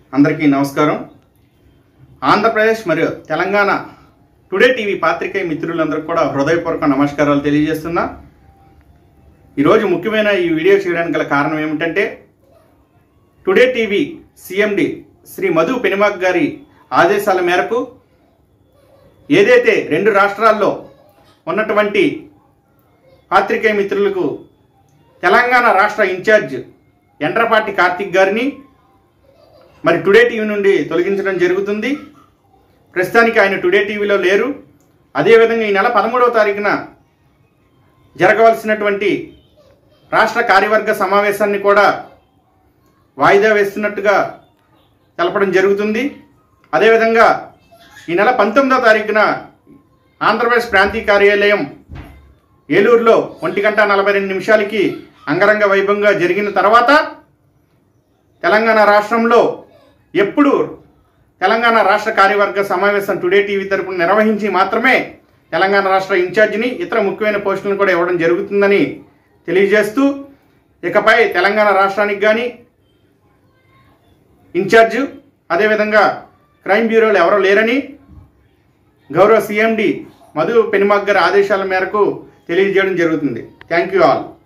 అందరికీ నమస్కారం ఆంధ్రప్రదేశ్ మరియు తెలంగాణ టుడే టీవీ పాత్రికేయ మిత్రులందరికీ కూడా హృదయపూర్వక నమస్కారాలు తెలియజేస్తున్నా ఈరోజు ముఖ్యమైన ఈ వీడియో చేయడానికి గల కారణం ఏమిటంటే today TV CMD Shri Madhu Penumak గారి ఆదేశాల మేరకు ఏదైతే రెండు రాష్ట్రాల్లో ఉన్నటువంటి పాత్రికేయ మిత్రులకు తెలంగాణ రాష్ట్ర ఇన్ఛార్జ్ ఎండ్రపాటి కార్తిక్ గారిని మరి టుడే టీవీ నుండి తొలగించడం జరుగుతుంది ప్రస్తుతానికి ఆయన టుడే టీవీలో లేరు అదేవిధంగా ఈ నెల పదమూడవ తారీఖున జరగవలసినటువంటి రాష్ట్ర కార్యవర్గ సమావేశాన్ని కూడా వాయిదా వేస్తున్నట్టుగా తెలపడం జరుగుతుంది అదేవిధంగా ఈ నెల పంతొమ్మిదవ తారీఖున ఆంధ్రప్రదేశ్ ప్రాంతీయ కార్యాలయం ఏలూరులో ఒంటి గంట నలభై రెండు నిమిషాలకి అంగరంగ వైభవంగా జరిగిన తర్వాత తెలంగాణ రాష్ట్రంలో ఎప్పుడు తెలంగాణ రాష్ట్ర కార్యవర్గ సమావేశం టుడే టీవీ తరపున నిర్వహించి మాత్రమే తెలంగాణ రాష్ట్ర ఇన్ఛార్జిని ఇతర ముఖ్యమైన పోస్టులను కూడా ఇవ్వడం జరుగుతుందని తెలియజేస్తూ ఇకపై తెలంగాణ రాష్ట్రానికి కానీ ఇన్ఛార్జు అదేవిధంగా క్రైమ్ బ్యూరోలు ఎవరో లేరని గౌరవ సీఎండి మధు పెనుమాగ్ గారి ఆదేశాల మేరకు తెలియజేయడం జరుగుతుంది థ్యాంక్ యూ ఆల్